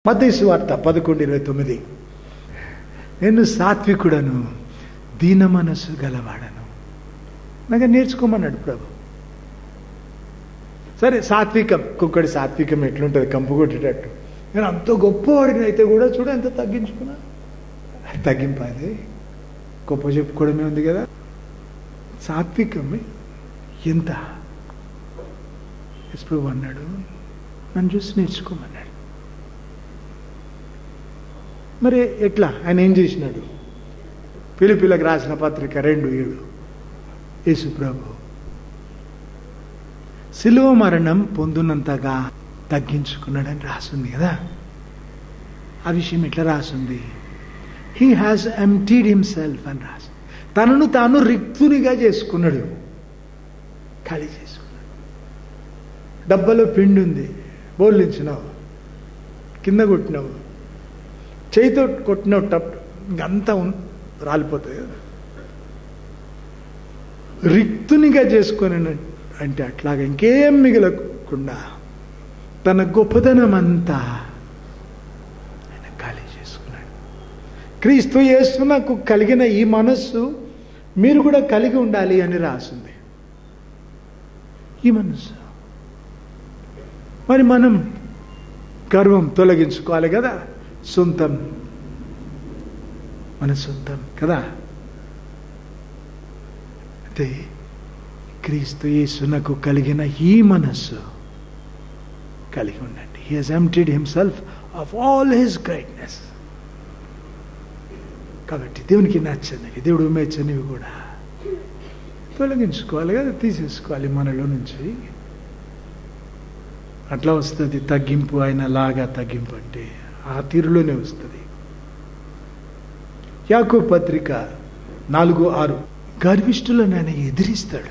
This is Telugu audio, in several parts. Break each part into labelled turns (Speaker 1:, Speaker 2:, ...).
Speaker 1: మతేసు వార్త పదకొండు ఇరవై తొమ్మిది నేను సాత్వికుడను దీన మనసు గలవాడను నాకు నేర్చుకోమన్నాడు ప్రభు సరే సాత్వికం కుక్కడి సాత్వికం ఎట్లుంటుంది కంపు కొట్టేటట్టు నేను అంత గొప్పవాడిని అయితే కూడా చూడ ఎంత తగ్గించుకున్నా తగ్గింపాలి గొప్ప చెప్పుకోవడమే ఉంది కదా సాత్వికం ఎంత ఎస్ ప్రభు అన్నాడు నన్ను చూసి నేర్చుకోమన్నాడు మరి ఎట్లా ఆయన ఏం చేసినాడు పిలిపిలకు రాసిన పత్రిక రెండు ఏడు యేసు ప్రభు శిలువ మరణం పొందునంతగా తగ్గించుకున్నాడని రాసింది కదా ఆ విషయం ఎట్లా రాసింది హీ హ్యాస్ ఎంటీడ్ హిమ్సెల్ఫ్ అని రాసి తనను తాను రిక్తునిగా చేసుకున్నాడు ఖాళీ చేసుకున్నాడు డబ్బలో పిండి ఉంది బోర్లించినావు కింద కొట్టినావు చేయితో కొట్టినావు టప్ ఇంకంతా ఉన్- రాలిపోతుంది కదా రిక్తునిగా చేసుకొని అంటే అట్లాగా ఇంకేం మిగలకుండా తన గొప్పతనం అంతా ఆయన ఖాళీ చేసుకున్నాడు క్రీస్తు యేసు నాకు కలిగిన ఈ మనస్సు మీరు కూడా కలిగి ఉండాలి అని రాసింది ఈ మనస్సు మరి మనం గర్వం తొలగించుకోవాలి కదా సొంతం మన సొంతం కదా అయితే క్రీస్తు యేసునకు కలిగిన ఈ మనస్సు కలిగి ఉండండి he has emptied himself of all his greatness కాబట్టి దేవునికి నచ్చనివి దేవుడు మెచ్చనివి కూడా తొలగించుకోవాలి కదా తీసేసుకోవాలి మనలో నుంచి అట్లా వస్తుంది తగ్గింపు ఆయన లాగా తగ్గింపు అంటే ఆ తీరులోనే వస్తుంది యాకో పత్రిక నాలుగు ఆరు గర్విష్ఠులను ఆయన ఎదిరిస్తాడు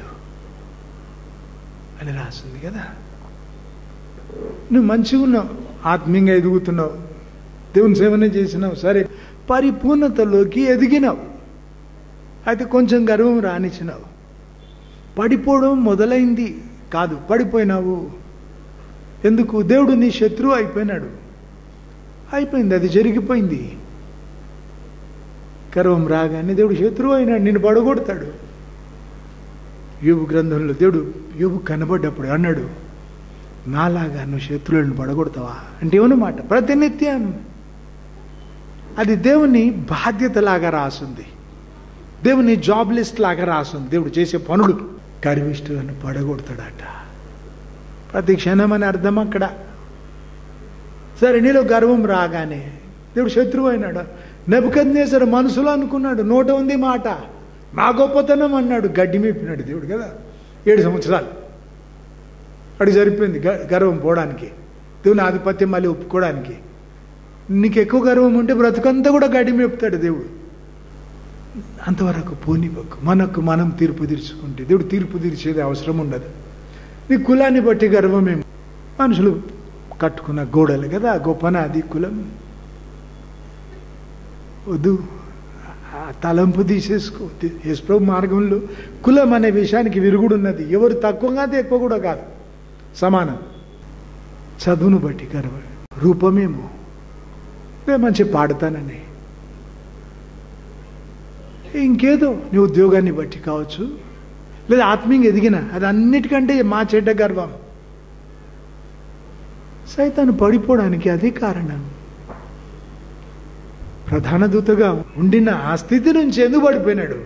Speaker 1: అని రాసింది కదా నువ్వు మంచిగా ఉన్నావు ఆత్మీయంగా ఎదుగుతున్నావు దేవుని సేవనే చేసినావు సరే పరిపూర్ణతలోకి ఎదిగినావు అయితే కొంచెం గర్వం రానిచ్చినావు పడిపోవడం మొదలైంది కాదు పడిపోయినావు ఎందుకు దేవుడు నీ శత్రువు అయిపోయినాడు అయిపోయింది అది జరిగిపోయింది గర్వం రాగానే దేవుడు శత్రువు అయినాడు నిన్ను పడగొడతాడు యోబు గ్రంథంలో దేవుడు యోబు కనబడ్డప్పుడు అన్నాడు నాలాగా నువ్వు శత్రువులను పడగొడతావా అంటే ఏమన్నమాట ప్రతినిత్యం అది దేవుని బాధ్యతలాగా రాసుంది దేవుని జాబ్ లిస్ట్ లాగా రాసుంది దేవుడు చేసే పనులు గర్విష్ఠులను పడగొడతాడట ప్రతి క్షణం అని అర్థం అక్కడ సరే నీలో గర్వం రాగానే దేవుడు శత్రువు అయినాడు నెబుకద్నేసరు మనసులో అనుకున్నాడు నోట ఉంది మాట నా గొప్పతనం అన్నాడు గడ్డి మేపినాడు దేవుడు కదా ఏడు సంవత్సరాలు అడిగి సరిపోయింది గ- గర్వం పోవడానికి దేవుని ఆధిపత్యం మళ్ళీ ఒప్పుకోవడానికి నీకు ఎక్కువ గర్వం ఉంటే బ్రతుకంతా కూడా గడ్డి మేపుతాడు దేవుడు అంతవరకు పోనివ్వకు మనకు మనం తీర్పు తీర్చుకుంటే దేవుడు తీర్పు తీర్చేది అవసరం ఉండదు నీ కులాన్ని బట్టి గర్వమేం మనుషులు కట్టుకున్న గోడలు కదా గొప్పన అది కులం వద్దు ఆ తలంపు తీసేసుకో యశ్ప్రభు మార్గంలో కులం అనే విషయానికి విరుగుడున్నది ఎవరు తక్కువ కాదు ఎక్కువ కూడా కాదు సమానం చదువును బట్టి గర్వ రూపమేమో నేను మంచి పాడతానని ఇంకేదో నీ ఉద్యోగాన్ని బట్టి కావచ్చు లేదా ఆత్మీయంగా ఎదిగిన అది అన్నిటికంటే మా చెడ్డ గర్వం సైతాను పడిపోవడానికి అదే కారణం ప్రధాన దూతగా ఉండిన ఆ స్థితి నుంచి ఎందుకు పడిపోయినాడు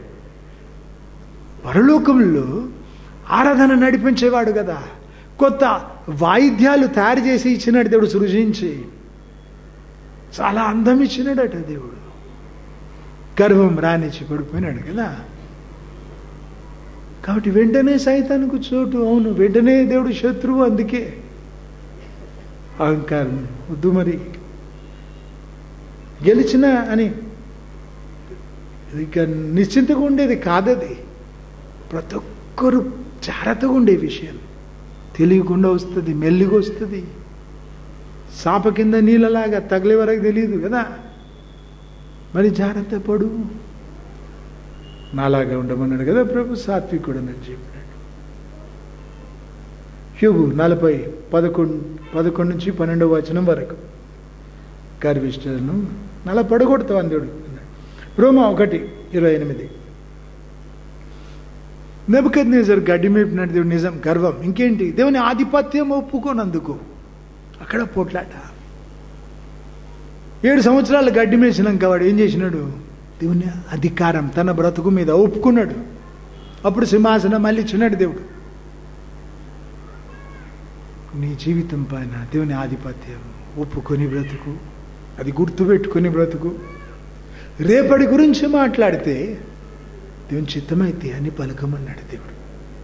Speaker 1: పరలోకంలో ఆరాధన నడిపించేవాడు కదా కొత్త వాయిద్యాలు తయారు చేసి ఇచ్చినాడు దేవుడు సృజించి చాలా అందం ఇచ్చినాడట దేవుడు గర్వం రానిచ్చి పడిపోయినాడు కదా కాబట్టి వెంటనే సైతానికి చోటు అవును వెంటనే దేవుడు శత్రువు అందుకే అహంకారం వద్దు మరి గెలిచిన అని ఇక నిశ్చింతగా ఉండేది కాదది ప్రతి ఒక్కరు జాగ్రత్తగా ఉండే విషయం తెలియకుండా వస్తుంది మెల్లిగా వస్తుంది సాప కింద నీళ్ళలాగా తగిలే వరకు తెలియదు కదా మరి జాగ్రత్త పడు నాలాగా ఉండమన్నాడు కదా ప్రభు సాత్వికుడు అని చెప్పినాడు యోగు నలభై పదకొండు పదకొండు నుంచి పన్నెండవ వచనం వరకు గర్విష్ఠులను నలా పడగొడతావు అని దేవుడు అన్నాడు రోమా ఒకటి ఇరవై ఎనిమిది నెబుకద్నేజర్ గడ్డి మేపినాడు దేవుడు నిజం గర్వం ఇంకేంటి దేవుని ఆధిపత్యం ఒప్పుకోనందుకు అక్కడ పోట్లాట ఏడు సంవత్సరాలు గడ్డి మేసినాక వాడు ఏం చేసినాడు దేవుని అధికారం తన బ్రతుకు మీద ఒప్పుకున్నాడు అప్పుడు సింహాసనం మళ్ళీ ఇచ్చినాడు దేవుడు నీ జీవితం పైన దేవుని ఆధిపత్యం ఒప్పుకొని బ్రతుకు అది గుర్తుపెట్టుకొని బ్రతుకు రేపటి గురించి మాట్లాడితే దేవుని చిత్తమైతే అని పలకమన్నాడు దేవుడు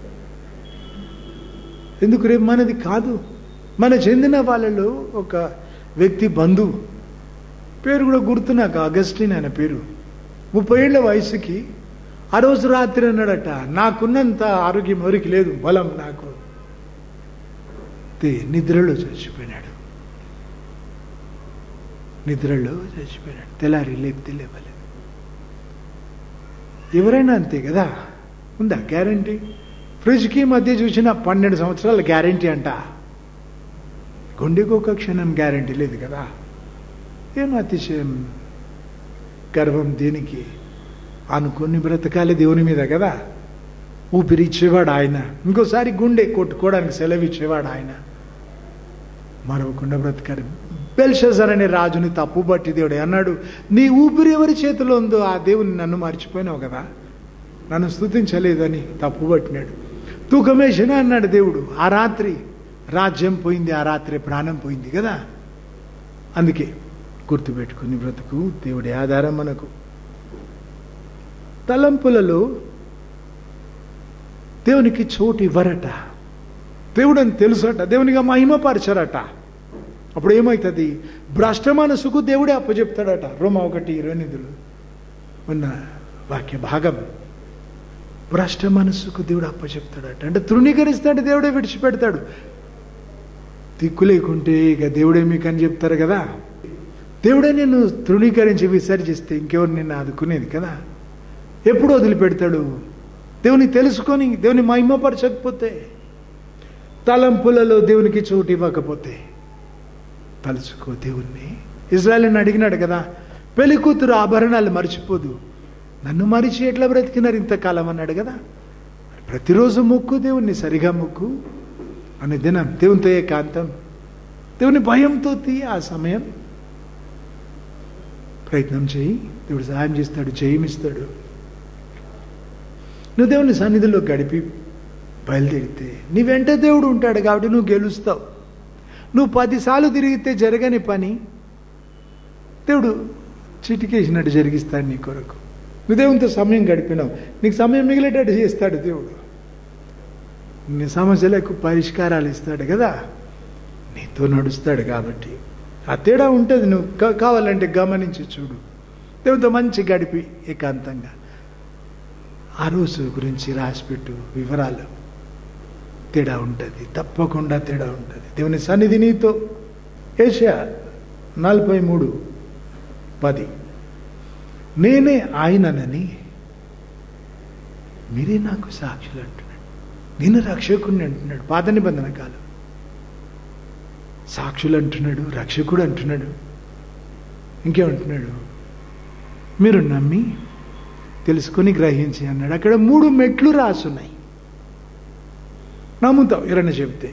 Speaker 1: ఎందుకు రేపు మనది కాదు మన చెందిన వాళ్ళలో ఒక వ్యక్తి బంధువు పేరు కూడా గుర్తు నాకు అగస్టిన్ ఆయన పేరు ముప్పై ఏళ్ల వయసుకి ఆ రోజు రాత్రి అన్నాడట నాకున్నంత ఆరోగ్యం ఎవరికి లేదు బలం నాకు నిద్రలో చచ్చిపోయినాడు నిద్రలో చచ్చిపోయినాడు తెల్లారి లేపితే లేవలేదు ఎవరైనా అంతే కదా ఉందా గ్యారంటీ ఫ్రిడ్జ్కి మధ్య చూసిన పన్నెండు సంవత్సరాల గ్యారంటీ అంట గుండెకు ఒక క్షణం గ్యారంటీ లేదు కదా ఏం అతిశయం గర్వం దేనికి అనుకుని బ్రతకాలి దేవుని మీద కదా ఊపిరి ఇచ్చేవాడు ఆయన ఇంకోసారి గుండె కొట్టుకోవడానికి సెలవు ఇచ్చేవాడు ఆయన మరవకుండా బ్రతకాలి బెల్షజర్ అనే రాజుని తప్పు బట్టి దేవుడు అన్నాడు నీ ఊపిరి ఎవరి చేతిలో ఉందో ఆ దేవుని నన్ను మర్చిపోయినావు కదా నన్ను స్థుతించలేదని తప్పు పట్టినాడు తూకమేసిన అన్నాడు దేవుడు ఆ రాత్రి రాజ్యం పోయింది ఆ రాత్రి ప్రాణం పోయింది కదా అందుకే గుర్తుపెట్టుకుని బ్రతుకు దేవుడి ఆధారం మనకు తలంపులలో దేవునికి చోటు ఇవ్వరట దేవుడు అని తెలుసట దేవునిగా మహిమపరచరట అప్పుడు ఏమవుతుంది భ్రష్ట మనసుకు దేవుడే అప్పచెప్తాడట రోమా ఒకటి ఇరవై నిధులు ఉన్న వాక్య భాగం భ్రష్ట మనస్సుకు దేవుడు అప్పచెప్తాడట అంటే తృణీకరిస్తాడు దేవుడే విడిచిపెడతాడు దిక్కు లేకుంటే ఇక దేవుడే మీకు అని చెప్తారు కదా దేవుడే నిన్ను తృణీకరించి విసర్జిస్తే ఇంకెవరు నిన్ను ఆదుకునేది కదా ఎప్పుడు వదిలిపెడతాడు దేవుని తెలుసుకొని దేవుని మహిమపరచకపోతే తలంపులలో దేవునికి చోటు ఇవ్వకపోతే తలుచుకో దేవుణ్ణి ఇజ్రాయల్ని అడిగినాడు కదా పెళ్లి కూతురు ఆభరణాలు మర్చిపోదు నన్ను మరిచి ఎట్లా బ్రతికినారు ఇంతకాలం అన్నాడు కదా ప్రతిరోజు మొక్కు దేవుణ్ణి సరిగా మొక్కు అనే దినం దేవునితో ఏకాంతం దేవుని భయంతో తీ ఆ సమయం ప్రయత్నం చేయి దేవుడు సహాయం చేస్తాడు జయమిస్తాడు నువ్వు దేవుని సన్నిధిలో గడిపి బయలుదేరితే నీ వెంట దేవుడు ఉంటాడు కాబట్టి నువ్వు గెలుస్తావు నువ్వు పదిసార్లు తిరిగితే జరగని పని దేవుడు చిటికేసినట్టు జరిగిస్తాడు నీ కొరకు నువ్వు దేవునితో సమయం గడిపినావు నీకు సమయం మిగిలేటట్టు చేస్తాడు దేవుడు నీ సమస్యలకు పరిష్కారాలు ఇస్తాడు కదా నీతో నడుస్తాడు కాబట్టి ఆ తేడా ఉంటుంది నువ్వు కా- కావాలంటే గమనించి చూడు దేవునితో మంచి గడిపి ఏకాంతంగా ఆ రోజు గురించి రాసిపెట్టు వివరాలు తేడా ఉంటుంది తప్పకుండా తేడా ఉంటుంది దేవుని సన్నిధి నీతో ఏషియా నలభై మూడు పది నేనే ఆయననని మీరే నాకు సాక్షులు అంటున్నాడు నేను రక్షకుడిని అంటున్నాడు పాత నిబంధన కాలం సాక్షులు అంటున్నాడు రక్షకుడు అంటున్నాడు ఇంకేమంటున్నాడు మీరు నమ్మి తెలుసుకొని గ్రహించి అన్నాడు అక్కడ మూడు మెట్లు రాసున్నాయి నమ్ముతావు ఎవరైనా చెప్తే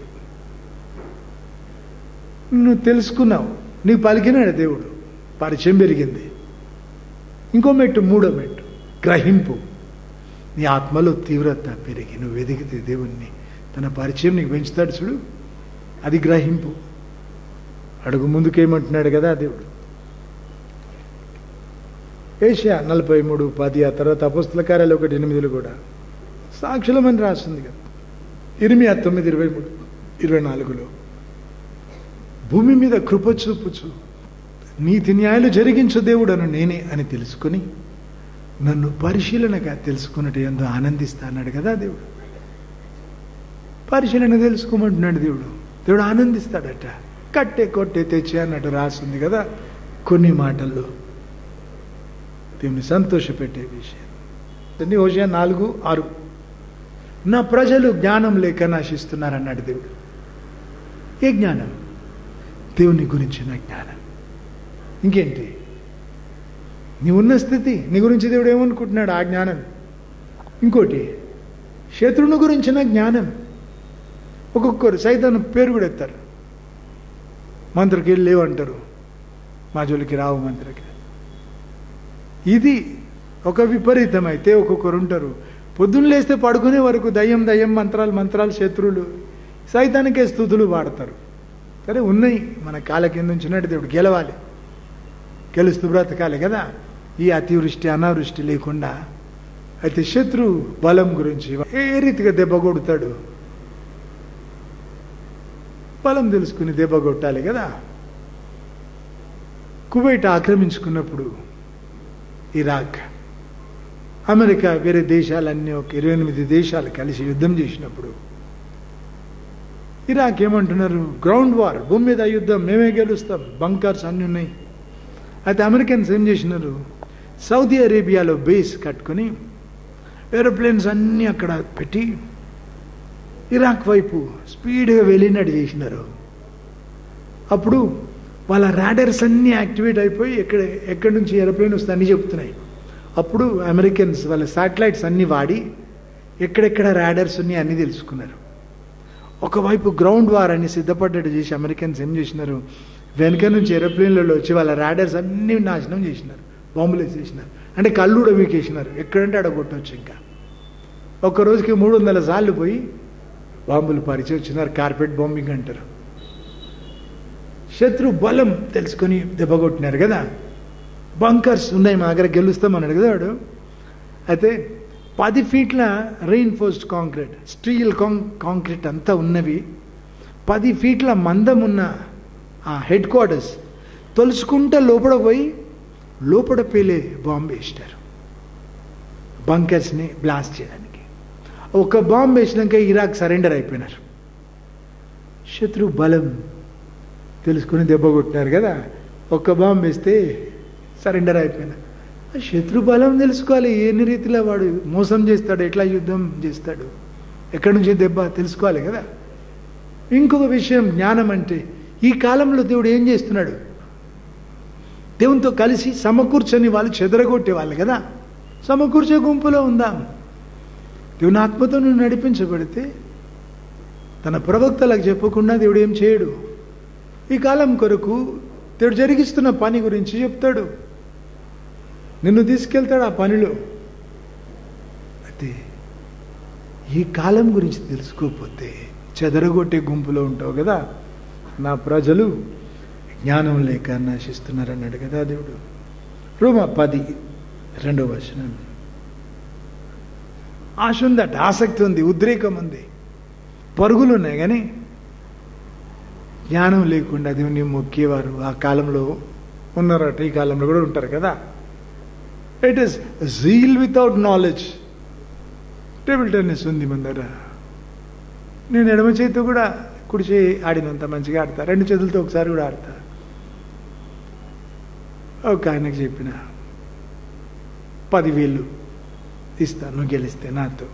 Speaker 1: నువ్వు తెలుసుకున్నావు నీకు పలికినాడు దేవుడు పరిచయం పెరిగింది ఇంకో మెట్టు మూడో మెట్టు గ్రహింపు నీ ఆత్మలో తీవ్రత పెరిగి నువ్వు వెదిగితే దేవుణ్ణి తన పరిచయం నీకు పెంచుతాడు చూడు అది గ్రహింపు అడుగు ముందుకేమంటున్నాడు కదా దేవుడు ఏషియా నలభై మూడు పది ఆ తర్వాత అపుస్తల కార్యాలు ఒకటి ఎనిమిదిలు కూడా సాక్షులమని రాస్తుంది కదా ఇరిమియా తొమ్మిది ఇరవై మూడు ఇరవై నాలుగులో భూమి మీద కృప చూపుచు నీతి న్యాయాలు జరిగించు దేవుడను నేనే అని తెలుసుకొని నన్ను పరిశీలనగా తెలుసుకున్నట్టు ఎంతో ఆనందిస్తా అన్నాడు కదా దేవుడు పరిశీలన తెలుసుకోమంటున్నాడు దేవుడు దేవుడు ఆనందిస్తాడట కట్టే కొట్టే తెచ్చే అన్నట్టు రాస్తుంది కదా కొన్ని మాటల్లో దేవుని సంతోషపెట్టే విషయం దాన్ని హోషియా నాలుగు ఆరు నా ప్రజలు జ్ఞానం లేక నాశిస్తున్నారు అన్నాడు దేవుడు ఏ జ్ఞానం దేవుని గురించిన జ్ఞానం ఇంకేంటి నీ ఉన్న స్థితి నీ గురించి దేవుడు ఏమనుకుంటున్నాడు ఆ జ్ఞానం ఇంకోటి శత్రువుని గురించిన జ్ఞానం ఒక్కొక్కరు సైతాన్ని పేరు కూడా ఎత్తారు మంత్రికి వెళ్ళి లేవంటారు మా జోలికి రావు మంత్రికి ఇది ఒక విపరీతం అయితే ఒక్కొక్కరు ఉంటారు పొద్దున్న లేస్తే పడుకునే వరకు దయ్యం దయ్యం మంత్రాలు మంత్రాలు శత్రువులు సైతానికే స్థుతులు వాడతారు సరే ఉన్నాయి మన కాళ్ళ కింద ఉంచినట్టు దేవుడు గెలవాలి గెలుస్తూ బ్రతకాలి కదా ఈ అతివృష్టి అనావృష్టి లేకుండా అయితే శత్రు బలం గురించి ఏ రీతిగా దెబ్బ కొడతాడు బలం తెలుసుకుని దెబ్బ కొట్టాలి కదా కువైట్ ఆక్రమించుకున్నప్పుడు ఇరాక్ అమెరికా వేరే దేశాలన్నీ ఒక ఇరవై ఎనిమిది దేశాలు కలిసి యుద్ధం చేసినప్పుడు ఇరాక్ ఏమంటున్నారు గ్రౌండ్ వార్ భూమి మీద యుద్ధం మేమే గెలుస్తాం బంకర్స్ అన్నీ ఉన్నాయి అయితే అమెరికన్స్ ఏం చేసినారు సౌదీ అరేబియాలో బేస్ కట్టుకొని ఏరోప్లేన్స్ అన్నీ అక్కడ పెట్టి ఇరాక్ వైపు స్పీడ్గా వెళ్ళినట్టు చేసినారు అప్పుడు వాళ్ళ రాడర్స్ అన్నీ యాక్టివేట్ అయిపోయి ఎక్కడ ఎక్కడి నుంచి ఏరోప్లేన్ వస్తే అన్నీ చెప్తున్నాయి అప్పుడు అమెరికన్స్ వాళ్ళ శాటిలైట్స్ అన్నీ వాడి ఎక్కడెక్కడ రాడర్స్ ఉన్నాయి అన్నీ తెలుసుకున్నారు ఒకవైపు గ్రౌండ్ వార్ అని సిద్ధపడ్డట్టు చేసి అమెరికన్స్ ఏం చేసినారు వెనక నుంచి ఏరోప్లేన్లలో వచ్చి వాళ్ళ రాడర్స్ అన్నీ నాశనం చేసినారు బాంబులు వేసేసినారు అంటే కళ్ళు కూడా వీకేసినారు ఎక్కడంటే అక్కడ కొట్టవచ్చు ఇంకా ఒక రోజుకి మూడు వందల సార్లు పోయి బాంబులు పరిచి వచ్చినారు కార్పెట్ బాంబింగ్ అంటారు శత్రు బలం తెలుసుకొని దెబ్బ కొట్టినారు కదా బంకర్స్ ఉన్నాయి మా దగ్గర గెలుస్తాం అన్నాడు కదా వాడు అయితే పది ఫీట్ల రెయిన్ఫోర్స్డ్ కాంక్రీట్ స్టీల్ కాంక్రీట్ అంతా ఉన్నవి పది ఫీట్ల మందం ఉన్న ఆ హెడ్ క్వార్టర్స్ తొలుచుకుంటా లోపల పోయి లోపల పేలే బాంబు వేసినారు బంకర్స్ని బ్లాస్ట్ చేయడానికి ఒక బాంబు వేసినాక ఇరాక్ సరెండర్ అయిపోయినారు శత్రు బలం తెలుసుకుని దెబ్బ కొట్టినారు కదా ఒక్క బాంబు వేస్తే సరెండర్ అయిపోయినారు శత్రు బలం తెలుసుకోవాలి ఎన్ని రీతిలో వాడు మోసం చేస్తాడు ఎట్లా యుద్ధం చేస్తాడు ఎక్కడి నుంచి దెబ్బ తెలుసుకోవాలి కదా ఇంకొక విషయం జ్ఞానం అంటే ఈ కాలంలో దేవుడు ఏం చేస్తున్నాడు దేవునితో కలిసి సమకూర్చని వాళ్ళు చెదరగొట్టే వాళ్ళు కదా సమకూర్చే గుంపులో ఉందాం దేవుని ఆత్మతో నువ్వు నడిపించబడితే తన ప్రవక్తలకు చెప్పకుండా దేవుడు ఏం చేయడు ఈ కాలం కొరకు దేవుడు జరిగిస్తున్న పని గురించి చెప్తాడు నిన్ను తీసుకెళ్తాడు ఆ పనిలో అయితే ఈ కాలం గురించి తెలుసుకోకపోతే చెదరగొట్టే గుంపులో ఉంటావు కదా నా ప్రజలు జ్ఞానం లేక నశిస్తున్నారన్నాడు కదా దేవుడు రోమ పది రెండవ వచనం ఆశ ఉందట ఆసక్తి ఉంది ఉద్రేకం ఉంది పరుగులు ఉన్నాయి కానీ జ్ఞానం లేకుండా దేవుని మొక్కేవారు ఆ కాలంలో ఉన్నారట ఈ కాలంలో కూడా ఉంటారు కదా it is zeal without knowledge table tennis ఉంది మన దగ్గర నేను ఎడమ చేతితో కూడా కుడి చేయి ఆడినంత మంచిగా ఆడతా రెండు చేతులతో ఒకసారి కూడా ఆడతా ఒక ఆయనకు చెప్పిన పదివేలు ఇస్తా నువ్వు గెలిస్తే నాతో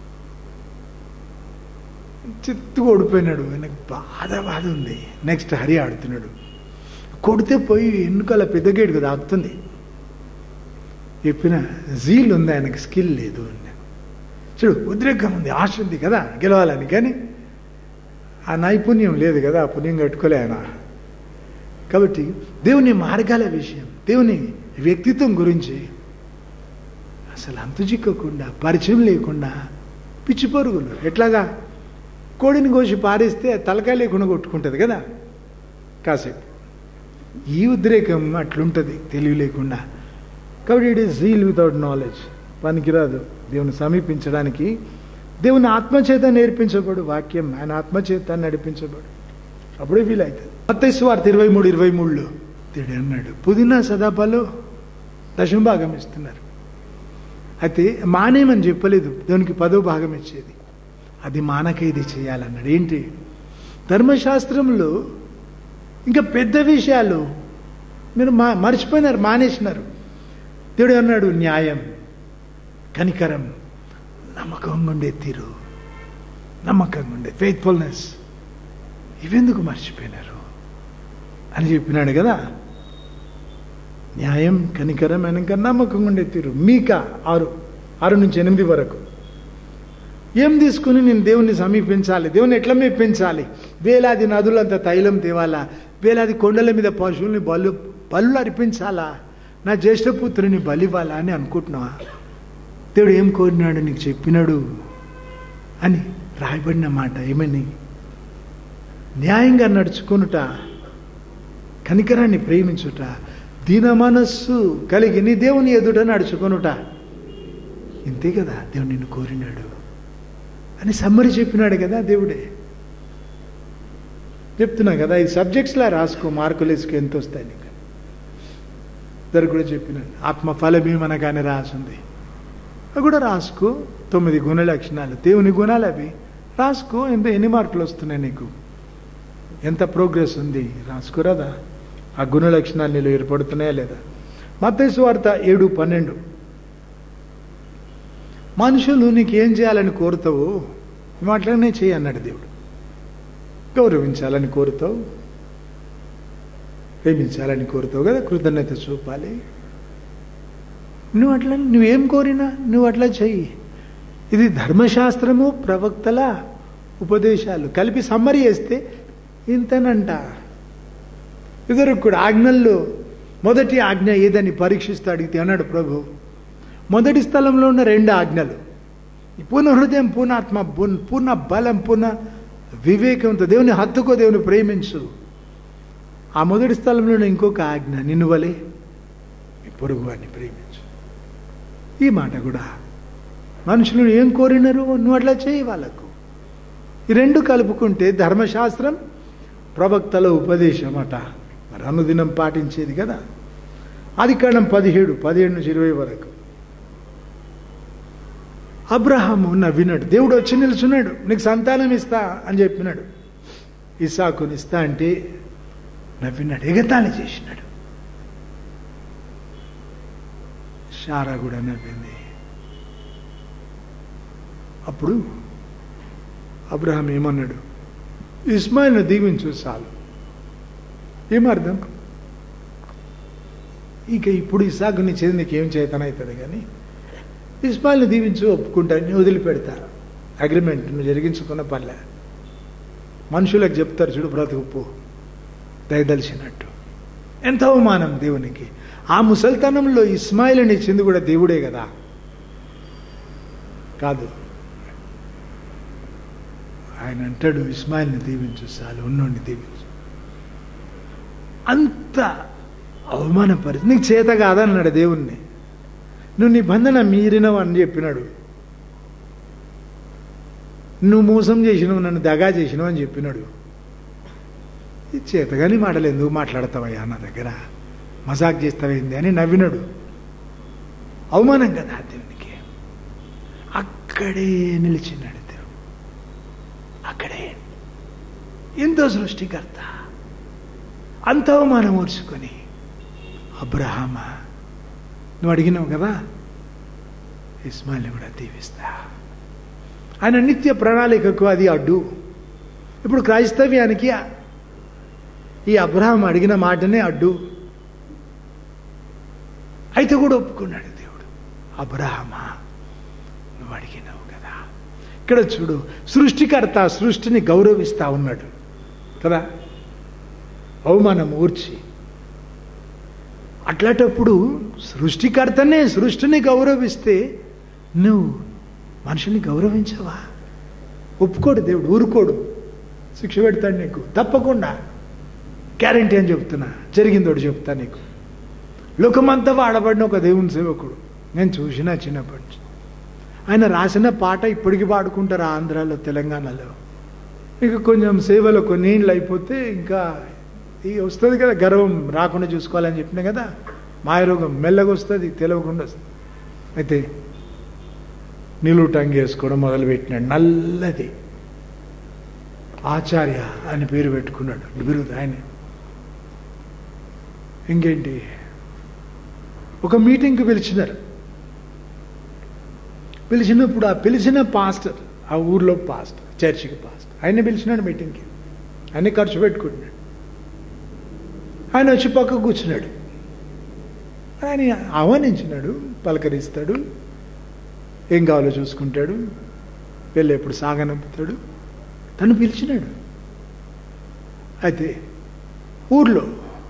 Speaker 1: చిత్తు ఓడిపోయినాడు ఆయనకు బాధ బాధ ఉంది నెక్స్ట్ హరి ఆడుతున్నాడు కొడితే పోయి ఎన్నుకల పెద్ద గేటుకు దాకుతుంది చెప్పిన జీల్ ఉంది ఆయనకు స్కిల్ లేదు చూడు ఉద్రేకం ఉంది ఆశ ఉంది కదా గెలవాలని కానీ ఆ నైపుణ్యం లేదు కదా ఆ పుణ్యం కట్టుకోలే ఆయన కాబట్టి దేవుని మార్గాల విషయం దేవుని వ్యక్తిత్వం గురించి అసలు అంతు చిక్కకుండా పరిచయం లేకుండా పిచ్చి పరుగులు ఎట్లాగా కోడిని కోసి పారేస్తే తలకాయ లేకుండా కొట్టుకుంటుంది కదా కాసేపు ఈ ఉద్రేకం అట్లుంటుంది తెలివి లేకుండా కాబట్టి it is zeal without knowledge పనికిరాదు దేవుని సమీపించడానికి దేవుని ఆత్మచేత నేర్పించబడు వాక్యం ఆయన ఆత్మచేత నడిపించబడు అప్పుడే ఫీల్ అవుతుంది మత్తైస్వార్త ఇరవై మూడు ఇరవై మూడులో తేడు అన్నాడు పుదీనా సదాపాలో దశమ భాగం ఇస్తున్నారు అయితే మానేమని చెప్పలేదు దేవునికి పదో భాగం ఇచ్చేది అది మానక ఇది చేయాలన్నాడు ఏంటి ధర్మశాస్త్రంలో ఇంకా పెద్ద విషయాలు మీరు మా మర్చిపోయినారు మానేసినారు దేవుడు అన్నాడు న్యాయం కనికరం నమ్మకంగా ఉండే తీరు నమ్మకంగా ఉండే ఫెయిత్ఫుల్నెస్ ఇవెందుకు మర్చిపోయినారు అని చెప్పినాడు కదా న్యాయం కనికరం వెనక నమ్మకంగా ఉండే తీరు మీక ఆరు ఆరు నుంచి ఎనిమిది వరకు ఏం తీసుకుని నేను దేవుణ్ణి సమీపించాలి దేవుని ఎట్లా మెప్పించాలి వేలాది నదులంత తైలం తేవాలా వేలాది కొండల మీద పశువుల్ని బలు బలు అర్పించాలా నా జ్యేష్ఠపుత్రుని బలివ్వాలా అని అనుకుంటున్నావా దేవుడు ఏం కోరినాడు నీకు చెప్పినాడు అని రాయబడిన మాట ఏమని న్యాయంగా నడుచుకొనుట కనికరాన్ని ప్రేమించుట దీన మనస్సు కలిగి నీ దేవుని ఎదుట నడుచుకొనుట ఇంతే కదా దేవుడు నిన్ను కోరినాడు అని సమ్మరి చెప్పినాడు కదా దేవుడే చెప్తున్నా కదా ఈ సబ్జెక్ట్స్లా రాసుకో మార్కులు వేసుకు ఎంత వస్తాయి నీకు ఇద్దరు కూడా చెప్పినాడు ఆత్మ ఫలమే మనగానే రాసింది అవి కూడా రాసుకో తొమ్మిది గుణ లక్షణాలు దేవుని గుణాలు అవి రాసుకో ఎంత ఎన్ని మార్కులు వస్తున్నాయి నీకు ఎంత ప్రోగ్రెస్ ఉంది రాసుకోరాదా ఆ గుణ లక్షణాలు నీళ్ళు ఏర్పడుతున్నాయా లేదా మత్తైసు వార్త ఏడు పన్నెండు మనుషులు నీకు ఏం చేయాలని కోరుతావు మాటలనే చేయి అన్నాడు దేవుడు గౌరవించాలని కోరుతావు ప్రేమించాలని కోరుతావు కదా కృతజ్ఞత చూపాలి నువ్వు అట్లా నువ్వేం కోరినా నువ్వు అట్లా చెయ్యి ఇది ధర్మశాస్త్రము ప్రవక్తల ఉపదేశాలు కలిపి సమ్మరి చేస్తే ఇంతనంట ఇద్దరు కూడా ఆజ్ఞల్లో మొదటి ఆజ్ఞ ఏదని పరీక్షిస్తూ అడిగితే అన్నాడు ప్రభు మొదటి స్థలంలో ఉన్న రెండు ఆజ్ఞలు పూర్ణ హృదయం పూర్ణాత్మ పూర్ణ బలం పూర్ణ వివేకంతో దేవుని హత్తుకో దేవుని ప్రేమించు ఆ మొదటి స్థలంలో ఇంకొక ఆజ్ఞ నిన్ను వలే మీ పొరుగు వారిని ప్రేమించు ఈ మాట కూడా మనుషులు ఏం కోరినారు నువ్వు అట్లా చేయి వాళ్ళకు ఈ రెండు కలుపుకుంటే ధర్మశాస్త్రం ప్రవక్తల ఉపదేశం అట మరి అనుదినం పాటించేది కదా అది కారణం పదిహేడు పదిహేడు నుంచి ఇరవై వరకు అబ్రహాము నవ్వినాడు దేవుడు వచ్చి నిల్చున్నాడు నీకు సంతానం ఇస్తా అని చెప్పినాడు ఇసాకుని ఇస్తా అంటే నవ్వినాడు ఎగతాళి చేసినాడు షారా కూడా నవ్వింది అప్పుడు అబ్రహాం ఏమన్నాడు ఇస్మాయిల్ను దీవించు చాలు ఏమర్థం ఇక ఇప్పుడు ఇసాకుని చేసి నీకు ఏం చేతనవుతుంది కానీ ఇస్మాయిల్ని దీవించు ఒప్పుకుంటాను వదిలిపెడతారు అగ్రిమెంట్ నువ్వు జరిగించుకున్న పల్లె మనుషులకు చెప్తారు చూడు బ్రతుకుపో దయదలిచినట్టు ఎంత అవమానం దేవునికి ఆ ముసల్తనంలో ఇస్మాయిల్ని ఇచ్చింది కూడా దేవుడే కదా కాదు ఆయన అంటాడు ఇస్మాయిల్ని దీవించు చాలు ఉన్నోడిని దీవించు అంత అవమానపరి నీకు చేత కాదన్నాడు దేవుణ్ణి నువ్వు నిబంధన మీరినవు అని చెప్పినాడు నువ్వు మోసం చేసినావు నన్ను దగా చేసినావు అని చెప్పినాడు ఈ చేతగాని మాటలు ఎందుకు మాట్లాడతావయ్యా నా దగ్గర మజాక్ చేస్తావేంది అని నవ్వినాడు అవమానం కదా దేవునికి అక్కడే నిలిచినాడు దేవుడు అక్కడే ఎంతో సృష్టికర్త అంత అవమానం ఓర్చుకొని అబ్రహామా నువ్వు అడిగినావు కదా ఇస్మాయిల్ని కూడా దీవిస్తా ఆయన నిత్య ప్రణాళికకు అది అడ్డు ఇప్పుడు క్రైస్తవ్యానికి ఈ అబ్రహాం అడిగిన మాటనే అడ్డు అయితే కూడా ఒప్పుకున్నాడు దేవుడు అబ్రహమా నువ్వు అడిగినావు కదా ఇక్కడ చూడు సృష్టికర్త సృష్టిని గౌరవిస్తా ఉన్నాడు కదా అవమానం ఊర్చి అట్లాంటప్పుడు సృష్టికర్తనే సృష్టిని గౌరవిస్తే నువ్వు మనుషుల్ని గౌరవించవా ఒప్పుకోడు దేవుడు ఊరుకోడు శిక్ష పెడతాడు నీకు తప్పకుండా గ్యారంటీ అని చెప్తున్నా జరిగిందోడు చెప్తా నీకు లోకమంతా వాడబడిన ఒక దేవుని సేవకుడు నేను చూసిన చిన్నప్పటి నుంచి ఆయన రాసిన పాట ఇప్పటికీ పాడుకుంటారు ఆంధ్రాలో తెలంగాణలో ఇక కొంచెం సేవలో కొన్ని ఏళ్ళు అయిపోతే ఇంకా ఈ వస్తుంది కదా గర్వం రాకుండా చూసుకోవాలని చెప్పినా కదా మాయరోగం మెల్లగా వస్తుంది తెలియకుండా వస్తుంది అయితే నిలువుటంగి వేసుకోవడం మొదలుపెట్టినాడు నల్లది ఆచార్య అని పేరు పెట్టుకున్నాడు బిరుదు ఆయన ఇంకేంటి ఒక మీటింగ్కి పిలిచినారు పిలిచినప్పుడు ఆ పిలిచిన పాస్టర్ ఆ ఊర్లో పాస్టర్ చర్చికి పాస్టర్ ఆయన పిలిచినాడు మీటింగ్కి ఆయన ఖర్చు పెట్టుకుంటున్నాడు ఆయన వచ్చి పక్క కూర్చున్నాడు ఆయన ఆహ్వానించినాడు పలకరిస్తాడు ఏం కావాలో చూసుకుంటాడు వెళ్ళేప్పుడు సాగనంపుతాడు తను పిలిచినాడు అయితే ఊర్లో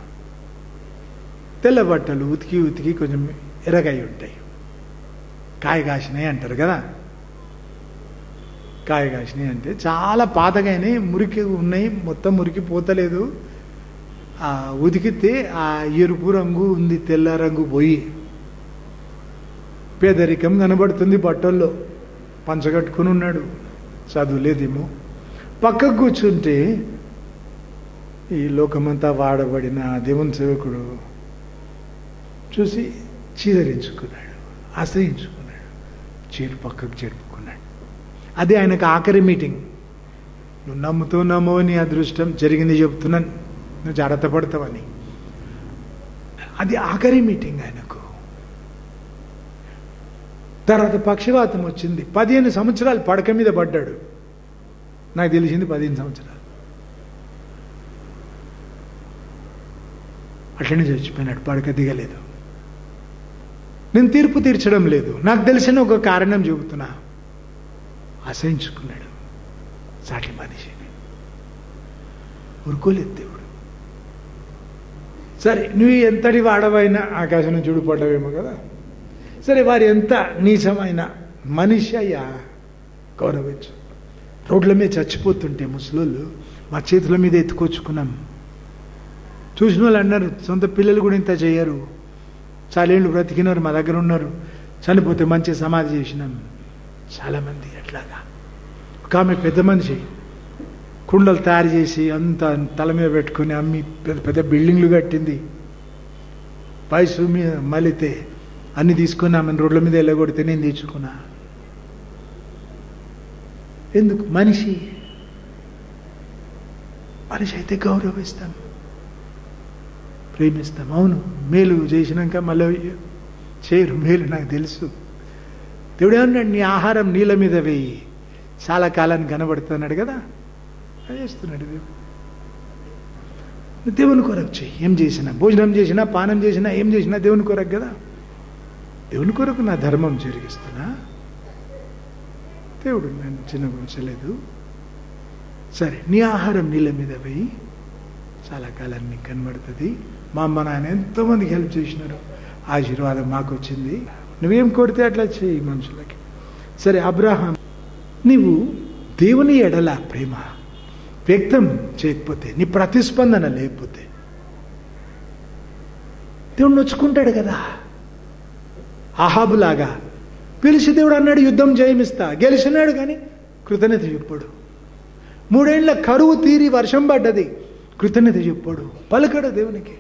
Speaker 1: తెల్ల బట్టలు ఉతికి ఉతికి కొంచెం ఎరగై ఉంటాయి కాయ కాసినాయి అంటారు కదా కాయ కాసినాయి అంటే చాలా పాతగానే మురికి ఉన్నాయి మొత్తం మురికి పోతలేదు ఆ ఉతికితే ఆ ఎరుపు రంగు ఉంది తెల్ల రంగు పోయి పేదరికం కనబడుతుంది బట్టల్లో పంచగట్టుకుని ఉన్నాడు చదువులేదేమో పక్కకు కూర్చుంటే ఈ లోకమంతా వాడబడిన ఆ దేవుని సేవకుడు చూసి చీదరించుకున్నాడు ఆశ్రయించుకున్నాడు చేరు పక్కకు చేరుకున్నాడు అదే ఆయనకు ఆఖరి మీటింగ్ నువ్వు నమ్ముతూ నమ్మో నీ అదృష్టం జరిగింది చెప్తున్నాను నువ్వు జాగ్రత్త పడతావని అది ఆఖరి మీటింగ్ ఆయనకు తర్వాత పక్షవాతం వచ్చింది పదిహేను సంవత్సరాలు పడక మీద పడ్డాడు నాకు తెలిసింది పదిహేను సంవత్సరాలు అట్లనే చచ్చిపోయినాడు పడక దిగలేదు నేను తీర్పు తీర్చడం లేదు నాకు తెలిసిన ఒక కారణం చెబుతున్నా అసహించుకున్నాడు సాటి మనిషిని ఊరుకోలేదు దేవుడు సరే నువ్వు ఎంతటి వాడవైనా ఆకాశం నుంచి చూడుపడ్డావేమో కదా సరే వారు ఎంత నీచమైన మనిషి అయ్యా గౌరవించు రోడ్ల మీద చచ్చిపోతుంటే ముసలోళ్ళు మా చేతుల మీద ఎత్తుకొచ్చుకున్నాం చూసిన వాళ్ళు అన్నారు సొంత పిల్లలు కూడా ఇంత చేయరు చాలేళ్ళు బ్రతికినారు మా దగ్గర ఉన్నారు చనిపోతే మంచి సమాధి చేసినాం చాలామంది అట్లాగా ఒక ఆమె పెద్ద మనిషి కుండలు తయారు చేసి అంత తల మీద పెట్టుకుని అమ్మి పెద్ద పెద్ద బిల్డింగ్లు కట్టింది వయసు మీద మలితే అన్ని తీసుకుని ఆమెను రోడ్ల మీద వెళ్ళగొడితే నేను తెచ్చుకున్నా ఎందుకు మనిషి మనిషి అయితే గౌరవిస్తాం ప్రేమిస్తాం అవును మేలు చేసినాక మళ్ళీ చేయరు మేలు నాకు తెలుసు దేవుడు ఏమన్నాడు నీ ఆహారం నీళ్ళ మీద వేయి చాలా కాలాన్ని కనబడుతున్నాడు కదా అది చేస్తున్నాడు దేవుడు నువ్వు దేవుని కొరకు చెయ్యి ఏం చేసినా భోజనం చేసినా పానం చేసినా ఏం చేసినా దేవుని కొరకు కదా దేవుని కొరకు నా ధర్మం జరిగిస్తున్నా దేవుడు నన్ను చిన్నగుంచలేదు సరే నీ ఆహారం నీళ్ళ మీద వేయి చాలా కాలాన్ని కనబడుతుంది మా అమ్మ నాయన ఎంతోమందికి హెల్ప్ చేసినారు ఆశీర్వాదం మాకు వచ్చింది నువ్వేం కొడితే అట్లా చేయి మనుషులకి సరే అబ్రాహాం నీవు దేవుని ఎడల ప్రేమ వ్యక్తం చేయకపోతే నీ ప్రతిస్పందన లేకపోతే దేవుడు నొచ్చుకుంటాడు కదా అహాబులాగా పిలిచి దేవుడు అన్నాడు యుద్ధం జయమిస్తా గెలిచినాడు కానీ కృతజ్ఞత చెప్పాడు మూడేళ్ల కరువు తీరి వర్షం పడ్డది కృతజ్ఞత చెప్పాడు పలకడు దేవునికి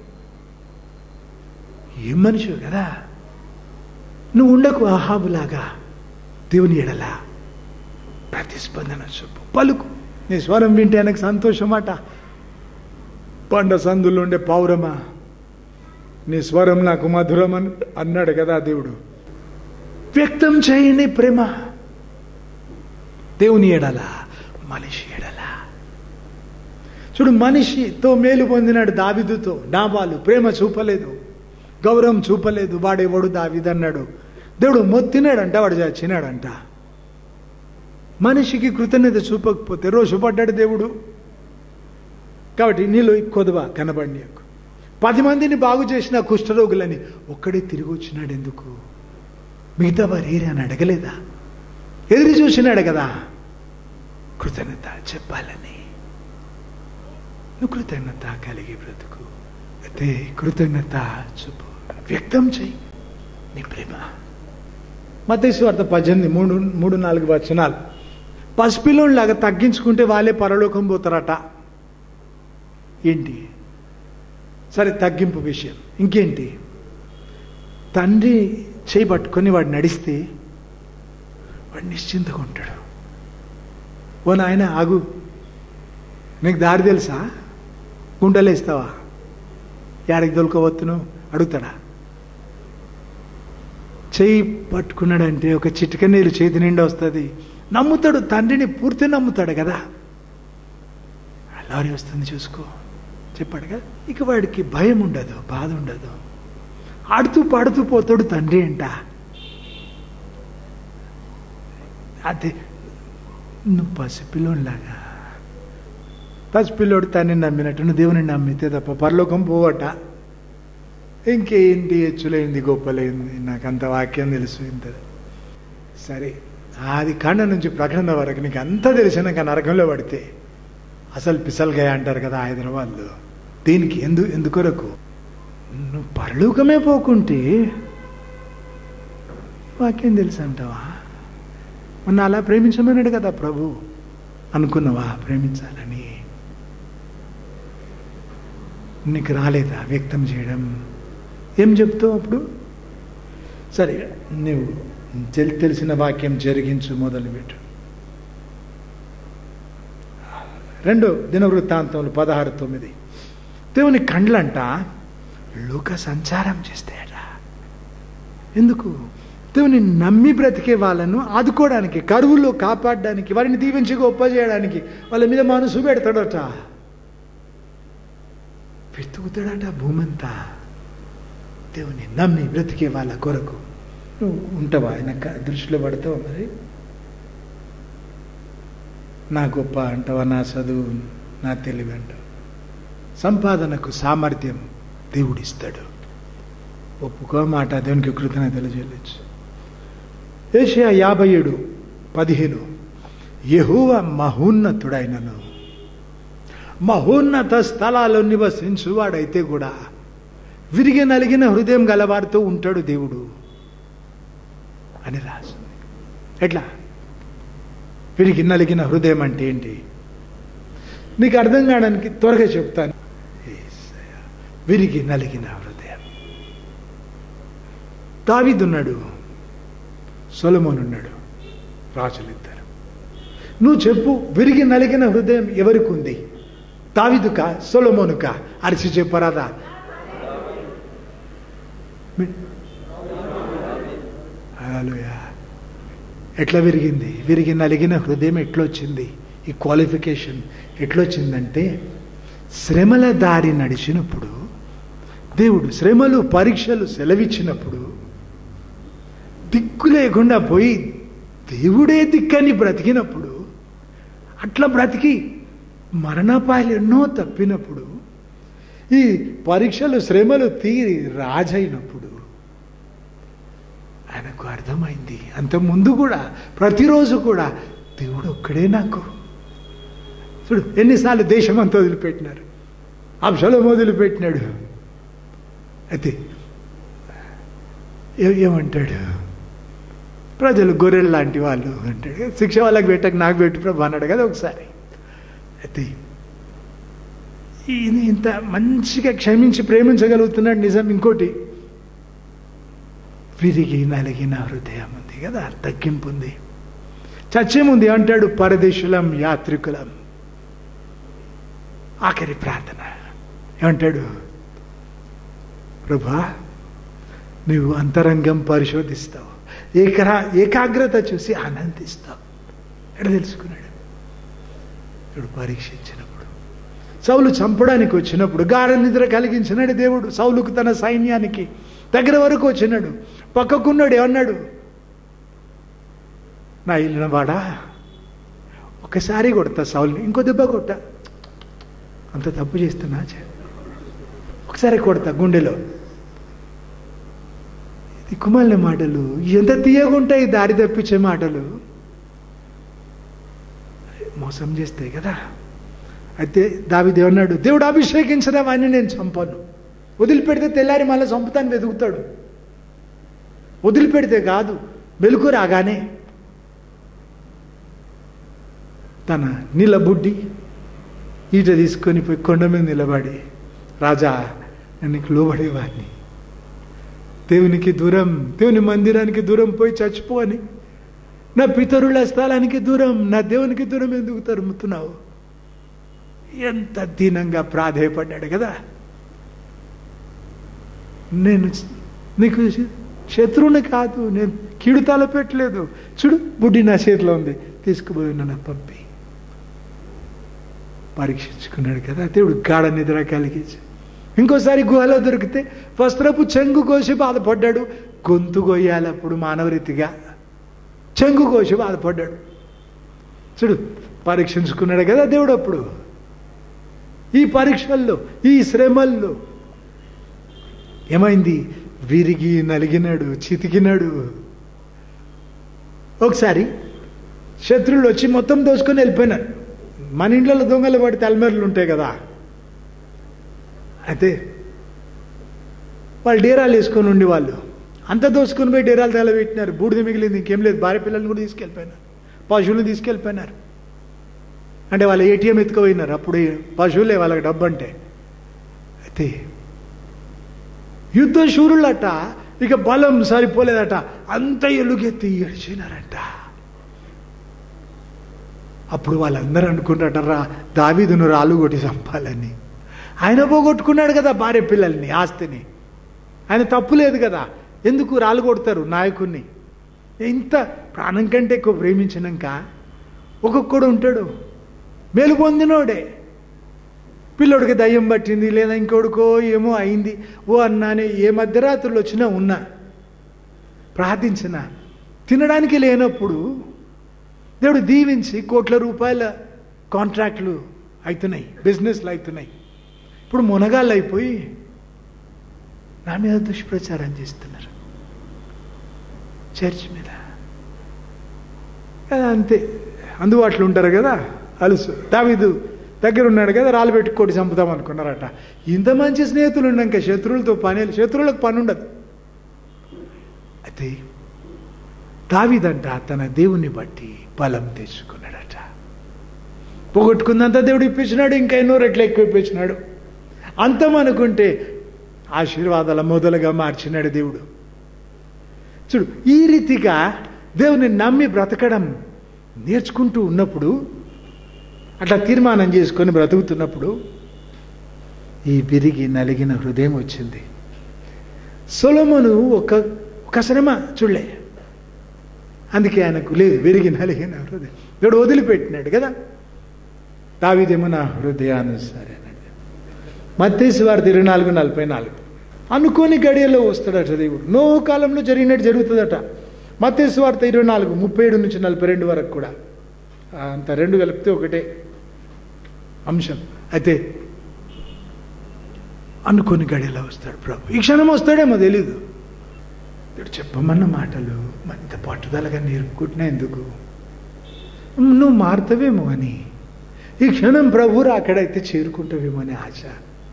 Speaker 1: ఏం మనిషి కదా నువ్వు ఉండకు అహాబులాగా దేవుని ఎడలా ప్రతిస్పందన చెప్పు పలుకు నీ స్వరం వింటే ఆయనకు సంతోషమాట పండ సందులో ఉండే పౌరమా నీ స్వరం నాకు మధురం అని అన్నాడు కదా దేవుడు వ్యక్తం చేయని ప్రేమ దేవుని ఎడల మనిషి ఎడల చూడు మనిషితో మేలు పొందినాడు దావిదుతో డాబాలు ప్రేమ చూపలేదు గౌరవం చూపలేదు వాడేవాడు దావిదన్నాడు దేవుడు మొత్తినాడంట వాడు చచ్చినాడంట మనిషికి కృతజ్ఞత చూపకపోతే రోషపడ్డాడు దేవుడు కాబట్టి నీలో కొదవ కనబడి పది మందిని బాగు చేసిన కుష్ఠరోగులని ఒక్కడే తిరిగి వచ్చినాడు ఎందుకు మిగతా వారు ఏరి అని అడగలేదా ఎదురు చూసినాడు కదా కృతజ్ఞత చెప్పాలని నువ్వు కృతజ్ఞత కలిగి బ్రతుకు అయితే కృతజ్ఞత చూపు వ్యక్తం చెయ్యి నీ ప్రేమ మతేశ్వార్త పద్దెనిమిది మూడు మూడు నాలుగు వచనాలు పసిపిల్లోలాగా తగ్గించుకుంటే వాళ్ళే పరలోకం పోతారట ఏంటి సరే తగ్గింపు విషయం ఇంకేంటి తండ్రి చేయి పట్టుకొని వాడు నడిస్తే వాడు నిశ్చింతగా ఉంటాడు ఓ నాయన ఆగు నీకు దారి తెలుసా గుండెలేస్తావా యాడికి దొలకవచ్చును అడుగుతాడా చేయి పట్టుకున్నాడంటే ఒక చిటిక నీళ్ళు చేతి నిండా వస్తుంది నమ్ముతాడు తండ్రిని పూర్తి నమ్ముతాడు కదా లారీ వస్తుంది చూసుకో చెప్పాడు కదా ఇక వాడికి భయం ఉండదు బాధ ఉండదు ఆడుతూ పాడుతూ పోతాడు తండ్రి అంట అదే నువ్వు పసిపిల్లోలాగా పసిపిల్లోడు తన్ని నమ్మినట్టు నువ్వు దేవుని నమ్మితే తప్ప పరలోకం పోవట ఇంకేంటి హెచ్చులైంది గొప్పలైంది నాకు అంత వాక్యం తెలుసు ఇంత సరే ఆది కాండ నుంచి ప్రకటన వరకు నీకు అంతా తెలిసినాక నరకంలో పడితే అసలు పిసల్గాయ అంటారు కదా హైదరాబాద్లో దీనికి ఎందు ఎందుకొరకు నువ్వు పరలోకమే పోకుంటే వాక్యం తెలుసు అంటావా మొన్న అలా ప్రేమించమన్నాడు కదా ప్రభు అనుకున్నావా ప్రేమించాలని నీకు రాలేదా వ్యక్తం చేయడం ఏం చెప్తావు అప్పుడు సరే నువ్వు తెలి తెలిసిన వాక్యం జరిగించు మొదలుపెట్టు రెండో దినవృత్తాంతములు పదహారు తొమ్మిది దేవుని కండ్లంట లోక సంచారం చేస్తాయట ఎందుకు దేవుని నమ్మి బ్రతికే వాళ్ళను ఆదుకోవడానికి కరువులో కాపాడడానికి వారిని దీవించి గొప్ప చేయడానికి వాళ్ళ మీద మనసు పెడతాడట వెతుకుతాడట భూమంతా దేవుని నమ్మి బ్రతికే వాళ్ళ కొరకు నువ్వు ఉంటావా ఆయన క- దృష్టిలో పడతావా మరి నా గొప్ప అంటావా నా చదువు నా తెలివి అంటావు సంపాదనకు సామర్థ్యం దేవుడిస్తాడు ఒప్పుకో మాట దేవునికి కృతజ్ఞతలు చెల్లించు ఏషియా యాభై ఏడు పదిహేను యహూవ మహోన్నతుడైనను మహోన్నత స్థలాల్లో నివసించువాడైతే కూడా విరిగి నలిగిన హృదయం గలవారితో ఉంటాడు దేవుడు అని రాసింది ఎట్లా విరిగి నలిగిన హృదయం అంటే ఏంటి నీకు అర్థం కావడానికి త్వరగా చెప్తాను యేసయ్య. విరిగి నలిగిన హృదయం దావీదున్నాడు సొలమోన్ ఉన్నాడు రాజులిద్దరు నువ్వు చెప్పు విరిగి నలిగిన హృదయం ఎవరికి ఉంది దావిదుకా సొలమోనుకా అరిచి చెప్పరాదా హల్లెలూయా. ఎట్లా విరిగింది విరిగి నలిగిన హృదయం ఎట్లొచ్చింది ఈ క్వాలిఫికేషన్ ఎట్లొచ్చిందంటే శ్రమల దారి నడిచినప్పుడు దేవుడు శ్రమలు పరీక్షలు సెలవిచ్చినప్పుడు దిక్కు లేకుండా పోయి దేవుడే దిక్కని బ్రతికినప్పుడు అట్లా బ్రతికి మరణపాయలు ఎన్నో తప్పినప్పుడు ఈ పరీక్షలు శ్రమలు తీరి రాజైనప్పుడు ఆయనకు అర్థమైంది అంత ముందు కూడా ప్రతిరోజు కూడా దేవుడు ఒక్కడే నాకు చూడు ఎన్నిసార్లు దేశం అంతా వదిలిపెట్టినారు అంశలం వదిలిపెట్టినాడు అయితే ఏ- ఏమంటాడు ప్రజలు గొర్రెలు లాంటి వాళ్ళు అంటాడు శిక్ష వాళ్ళకి పెట్టక నాకు పెట్టు ప్రభు అన్నాడు కదా ఒకసారి అయితే ఈయన ఇంత మంచిగా క్షమించి ప్రేమించగలుగుతున్నాడు నిజం ఇంకోటి విరిగి నలిగిన హృదయం ఉంది కదా తగ్గింపు ఉంది చచ్చేముంది అంటాడు పరదేశులం యాత్రికులం ఆఖరి ప్రార్థన ఏమంటాడు ప్రభా నువ్వు అంతరంగం పరిశోధిస్తావు ఏకరా ఏకాగ్రత చూసి ఆనందిస్తావు ఎక్కడ తెలుసుకున్నాడు ఇప్పుడు పరీక్షించినప్పుడు సౌలు చంపడానికి వచ్చినప్పుడు గాఢ నిద్ర కలిగించినాడు దేవుడు సౌలుకు తన సైన్యానికి దగ్గర వరకు వచ్చినాడు పక్కకున్నాడు ఏమన్నాడు నా ఇల్లున వాడా ఒకసారి కొడతా సౌలుని ఇంకో దెబ్బ కొట్టా అంత తప్పు చేస్తున్నా చే- ఒకసారి కొడతా గుండెలో ఇది కుమాలిన మాటలు ఎంత తీయగుంటాయి దారి తప్పించే మాటలు మోసం చేస్తాయి కదా అయితే దావి దేవున్నాడు దేవుడు అభిషేకించిన వాడిని నేను చంపాను వదిలిపెడితే తెల్లారి మళ్ళీ చంపుతాను వెతుకుతాడు వదిలిపెడితే కాదు వెలుకు రాగానే తన నిలబుడ్డి ఈట తీసుకొని పోయి కొండ మీద నిలబడి రాజా నేను నీకు లోబడేవాడిని దేవునికి దూరం దేవుని మందిరానికి దూరం పోయి చచ్చిపో అని నా పితరుల స్థలానికి దూరం నా దేవునికి దూరం ఎందుకు తరుముతున్నావు ఎంత దీనంగా ప్రాధేయపడ్డాడు కదా నేను నీకు శత్రువుని కాదు నేను కీడు తలపెట్టలేదు చూడు బుడ్డి నా చేతిలో ఉంది తీసుకుపోయి నన్ను పంపి పరీక్షించుకున్నాడు కదా దేవుడు గాఢ నిద్ర కలిగించి ఇంకోసారి గుహలో దొరికితే వస్త్రపు చెంగు కోసి బాధపడ్డాడు గొంతు కొయ్యాలి అప్పుడు మానవరీతిగా చెంగు కోసి బాధపడ్డాడు చూడు పరీక్షించుకున్నాడు కదా దేవుడు అప్పుడు ఈ పరీక్షల్లో ఈ శ్రమల్లో ఏమైంది విరిగి నలిగినాడు చితికినాడు ఒకసారి శత్రువులు వచ్చి మొత్తం దోచుకొని వెళ్ళిపోయినారు మన ఇంట్లో దొంగలు పడి తలమేరలు ఉంటాయి కదా అయితే వాళ్ళు డేరాలు వేసుకొని ఉండి వాళ్ళు అంత దోసుకొని పోయి డేరాలు తగలబెట్టినారు బూడిద మిగిలింది ఇంకేం లేదు భార్య పిల్లల్ని కూడా తీసుకెళ్ళిపోయినారు పశువులను తీసుకెళ్ళిపోయినారు అంటే వాళ్ళు ఏటీఎం ఎత్తుకుపోయినారు అప్పుడు పశువులే వాళ్ళకి డబ్బు అంటే అయితే యుద్ధ శూరులట ఇక బలం సరిపోలేదట అంత ఎలుగెత్తి ఏడ్చినారంట అప్పుడు వాళ్ళందరూ అనుకున్నారట రా దావీదును రాళ్ళు కొట్టి చంపాలని ఆయన పోగొట్టుకున్నాడు కదా భార్య పిల్లల్ని ఆస్తిని ఆయన తప్పు లేదు కదా ఎందుకు రాళ్ళు కొడతారు నాయకుడిని ఇంత ప్రాణం కంటే ఎక్కువ ప్రేమించినాక ఒక్కొక్కడు ఉంటాడు మేలు పొందినోడే పిల్లోడికి దయ్యం పట్టింది లేదా ఇంకోడికో ఏమో అయింది ఓ అన్నానే ఏ మధ్యరాత్రులు వచ్చినా ఉన్నా ప్రార్థించిన తినడానికి లేనప్పుడు దేవుడు దీవించి కోట్ల రూపాయల కాంట్రాక్ట్లు అవుతున్నాయి బిజినెస్లు అవుతున్నాయి ఇప్పుడు మునగాళ్ళు అయిపోయి నా మీద దుష్ప్రచారం చేస్తున్నారు చర్చ్ మీద కదా అంతే అందుబాటులో ఉంటారు కదా అలుసు దావీదు దగ్గర ఉన్నాడు కదా రాళ్ళు పెట్టుకోటి చంపుదాం అనుకున్నారట ఇంత మంచి స్నేహితులు ఉన్నాక శత్రువులతో పని శత్రువులకు పని ఉండదు అయితే దావీదంట తన దేవుని బట్టి బలం తెచ్చుకున్నాడట పోగొట్టుకుందంతా దేవుడు ఇప్పించినాడు ఇంకా ఎన్నో రెట్లు ఎక్కువ ఇప్పించినాడు అంతం అనుకుంటే ఆశీర్వాదాల మొదలుగా మార్చినాడు దేవుడు చూడు ఈ రీతిగా దేవుని నమ్మి బ్రతకడం నేర్చుకుంటూ ఉన్నప్పుడు అట్లా తీర్మానం చేసుకొని బ్రతుకుతున్నప్పుడు ఈ విరిగి నలిగిన హృదయం వచ్చింది సొలమును ఒక ఒక శ్రమ చూడలే అందుకే ఆయనకు లేదు విరిగి నలిగిన హృదయం దేవుడు వదిలిపెట్టినాడు కదా దావిదేమో నా హృదయానుసారి మత్తేసి వారి ఇరవై నాలుగు నలభై నాలుగు అనుకోని గడియలో వస్తాడట దేవుడు నో కాలంలో జరిగినట్టు జరుగుతుందట మత్తేసు వార్త ఇరవై నాలుగు ముప్పై ఏడు నుంచి నలభై రెండు వరకు కూడా అంత రెండు కలిపితే ఒకటే అంశం అయితే అనుకోని గడియలో వస్తాడు ప్రభు ఈ క్షణం వస్తాడేమో తెలీదు ఇప్పుడు చెప్పమన్న మాటలు మరింత పట్టుదలగా నేర్పుకుంటున్నా ఎందుకు నువ్వు మారుతావేమో అని ఈ క్షణం ప్రభు అక్కడైతే చేరుకుంటావేమో అని ఆశ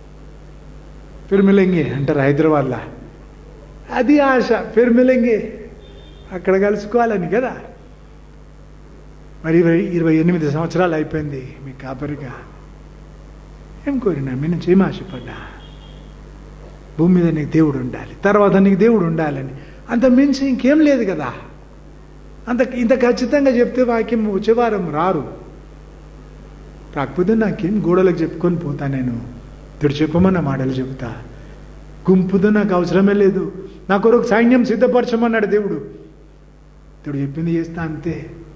Speaker 1: ఫిర్మిలంగి అంటారు హైదరాబాద్లో అది ఆశ ఫిర్మిలంగి అక్కడ కలుసుకోవాలని కదా మరి ఇరవై ఇరవై ఎనిమిది సంవత్సరాలు అయిపోయింది మీ కాపరిగా ఏం కోరినా మీ నుంచి ఏం ఆశపడ్డా భూమి మీద నీకు దేవుడు ఉండాలి తర్వాత నీకు దేవుడు ఉండాలని అంత మించి ఇంకేం లేదు కదా అంత ఇంత ఖచ్చితంగా చెప్తే వాక్యం వచ్చే వారం రారు కాకపోతే నాకేం గోడలకు చెప్పుకొని పోతా నేను ఇతడు చెప్పమన్న మాటలు చెబుతా గుంపుతో నాకు అవసరమే లేదు నా కొరకు సైన్యం సిద్ధపరచమన్నాడు దేవుడు ఇతడు చెప్పింది చేస్తా అంతే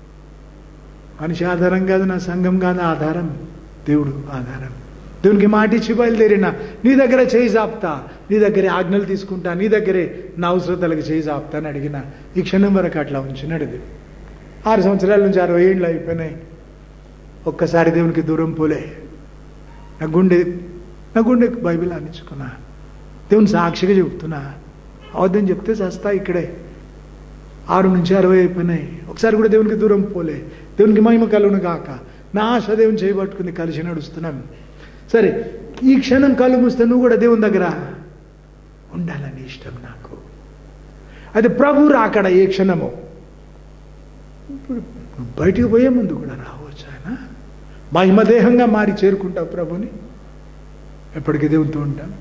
Speaker 1: మనిషి ఆధారం కాదు నా సంఘం కాదు ఆధారం దేవుడు ఆధారం దేవునికి మాట ఇచ్చి బయలుదేరిన నీ దగ్గర చేయి చాపుతా నీ దగ్గరే ఆజ్ఞలు తీసుకుంటా నీ దగ్గరే నా అవసరతలకు చేయి చాపుతా అని అడిగిన ఈ క్షణం వరకు అట్లా ఉంచినాడు దేవుడు ఆరు సంవత్సరాల నుంచి అరవై ఏళ్ళు అయిపోయినాయి ఒక్కసారి దేవునికి దూరం పోలే నా గుండె నా గుండె బైబిల్ అందించుకున్నా దేవుని సాక్షిగా చెబుతున్నా అవద్దని చెప్తే చస్తా ఇక్కడే ఆరు నుంచి అరవై అయిపోయినాయి ఒకసారి కూడా దేవునికి దూరం పోలే దేవునికి మహిమ కలుగును కాక నా ఆశ దేవుని చేయబట్టుకుని కలిసి నడుస్తున్నాం సరే ఈ క్షణం కళ్ళు మూస్తే నువ్వు కూడా దేవుని దగ్గర ఉండాలని ఇష్టం నాకు అది ప్రభు రాకడ ఏ క్షణము ఇప్పుడు బయటికి పోయే ముందు కూడా రావచ్చు ఆయన మహిమదేహంగా మారి చేరుకుంటావు ప్రభుని ఎప్పటికీ దేవునితో ఉంటాం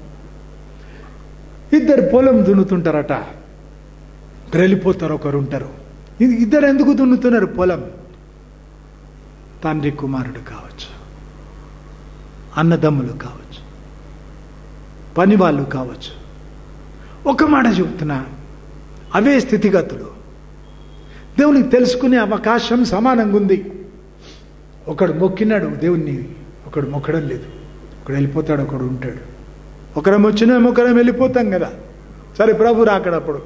Speaker 1: ఇద్దరు పొలం దున్నుతుంటారట వెళ్ళిపోతారు ఒకరు ఉంటారు ఇది ఇద్దరు ఎందుకు దున్నుతున్నారు పొలం తండ్రి కుమారుడు కావచ్చు అన్నదమ్ములు కావచ్చు పని వాళ్ళు కావచ్చు ఒక మాట చెబుతున్నా అవే స్థితిగతులు దేవునికి తెలుసుకునే అవకాశం సమానంగా ఉంది ఒకడు మొక్కినాడు దేవుణ్ణి ఒకడు మొక్కడం లేదు ఒకడు వెళ్ళిపోతాడు ఒకడు ఉంటాడు ఒకరం వచ్చినా ఒకరం వెళ్ళిపోతాం కదా సరే ప్రభు రాకడప్పుడు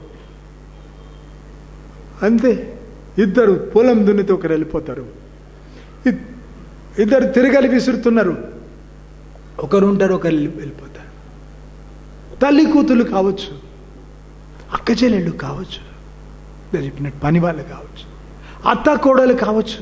Speaker 1: అంతే ఇద్దరు పొలం దున్నితే ఒకరు వెళ్ళిపోతారు ఇద్- ఇద్దరు తిరగలి విసురుతున్నారు ఒకరు ఉంటారు ఒకరు వెళ్ళి- వెళ్ళిపోతారు తల్లి కూతులు కావచ్చు అక్క చెల్లెళ్ళు కావచ్చు నేను చెప్పినట్టు పని వాళ్ళు కావచ్చు అత్త కోడలు కావచ్చు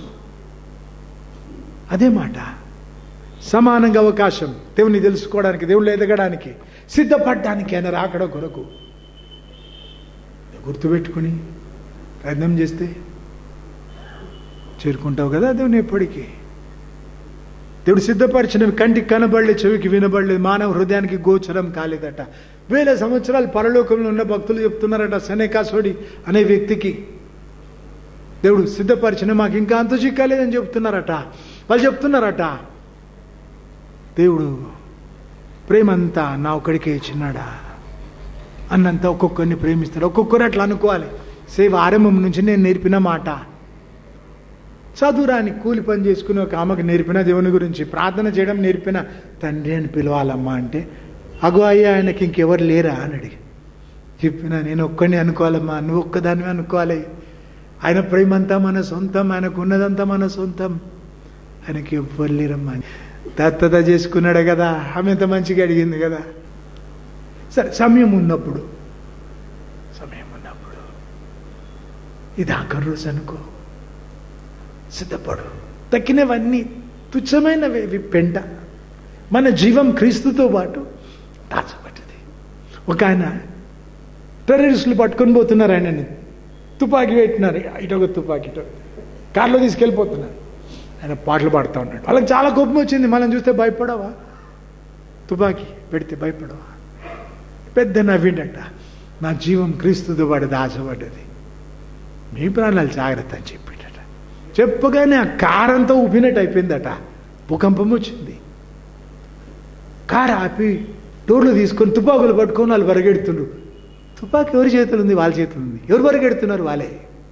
Speaker 1: అదే మాట సమానంగా అవకాశం దేవుని తెలుసుకోవడానికి దేవుళ్ళు ఎదగడానికి సిద్ధపడడానికి ఆయన రాకడ కొరకు గుర్తుపెట్టుకుని ప్రయత్నం చేస్తే చేరుకుంటావు కదా దేవుని ఎప్పటికీ దేవుడు సిద్ధపరిచినవి కంటికి కనబడలే చెవికి వినబడలేదు మానవ హృదయానికి గోచరం కాలేదట వేల సంవత్సరాలు పరలోకంలో ఉన్న భక్తులు చెప్తున్నారట సనేకాసోడి అనే వ్యక్తికి దేవుడు సిద్ధపరిచిన మాకు ఇంకా అంత చిక్కలేదని చెప్తున్నారట వాళ్ళు చెప్తున్నారట దేవుడు ప్రేమంతా నా ఒక్కడికే ఇచ్చినాడా అన్నంత ఒక్కొక్కరిని ప్రేమిస్తాడు ఒక్కొక్కరు అట్లా అనుకోవాలి సేవ ఆరంభం నుంచి నేను నేర్పిన మాట చదువురాని కూలి పని చేసుకుని ఒక ఆమెకు నేర్పిన దేవుని గురించి ప్రార్థన చేయడం నేర్పిన తండ్రి అని పిలవాలమ్మా అంటే అగో అయ్యా ఆయనకి ఇంకెవరు లేరా అని అడిగి చెప్పిన నేను ఒక్కడిని అనుకోవాలమ్మా నువ్వు ఒక్కదానివి అనుకోవాలి ఆయన ప్రేమంతా మన సొంతం ఆయనకు ఉన్నదంతా మన సొంతం ఆయనకి ఎవ్వరు లేరమ్మా అని. దత్తత చేసుకున్నాడు కదా ఆమె ఎంత మంచిగా అడిగింది కదా సరే సమయం ఉన్నప్పుడు సమయం ఉన్నప్పుడు ఇది ఆఖరి రోజు అనుకో సిద్ధపడు తక్కినవన్నీ తుచ్చమైనవి ఇవి పెంట మన జీవం క్రీస్తుతో పాటు దాచబడ్డది ఒక ఆయన టెర్రరిస్టులు పట్టుకొని పోతున్నారు ఆయనని తుపాకీ పెట్టినారు ఇటు ఒక తుపాకీ ఇటు ఒక. కార్లో తీసుకెళ్ళిపోతున్నారు ఆయన పాటలు పాడుతూ ఉన్నాడు వాళ్ళకి చాలా కోపం వచ్చింది మనం చూస్తే భయపడవా తుపాకీ పెడితే భయపడవా పెద్ద నవ్విండట నా జీవం క్రీస్తుతో పాటు దాచబడ్డది మీ ప్రాణాలు జాగ్రత్త అని చెప్పిండట చెప్పగానే ఆ కారంతా ఉబ్బినట్టు అయిపోయిందట భూకంపం వచ్చింది కారు ఆపి డోర్లు తీసుకొని తుపాకులు పట్టుకొని వాళ్ళు పరిగెడుతుండ్రు తుపాకీ ఎవరి చేతులు ఉంది వాళ్ళ చేతులు ఉంది ఎవరు పరిగెడుతున్నారు వాళ్ళే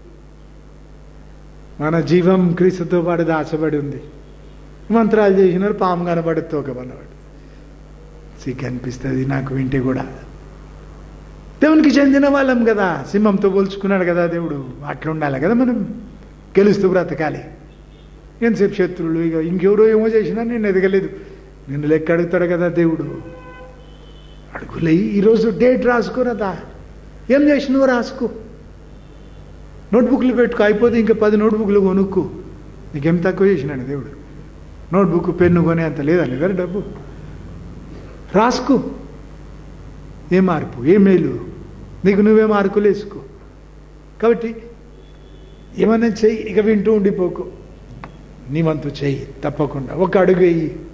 Speaker 1: మన జీవం క్రీస్తుతో పాటు దాచబడి ఉంది మంత్రాలు చేసినారు పాము కనబడి తోకబన్నవాడు సిగ్గు అనిపిస్తుంది నాకు వింటే కూడా దేవునికి చెందిన వాళ్ళం కదా సింహంతో పోల్చుకున్నాడు కదా దేవుడు అట్లా ఉండాలి కదా మనం గెలుస్తూ బ్రతకాలి ఎంతసేపు శత్రువులు ఇక ఇంకెవరో ఏమో చేసినా నేను ఎదగలేదు నిన్ను లెక్క అడుగుతాడు కదా దేవుడు అడుగులే ఈరోజు డేట్ రాసుకోరదా ఏం చేసినావు రాసుకో నోట్బుక్లు పెట్టుకో అయిపోతే ఇంకా పది నోట్బుక్లు కొనుక్కు నీకేం తక్కువ చేసినాడు దేవుడు నోట్బుక్ పెన్ను కొనే అంత లేదా లేదా డబ్బు రాసుకో ఏ మార్పు ఏ మేలు నీకు నువ్వే మార్కులు వేసుకో కాబట్టి ఏమన్నా చెయ్యి ఇక వింటూ ఉండిపోకు నీ వంతు చెయ్యి తప్పకుండా ఒక అడుగు వెయ్యి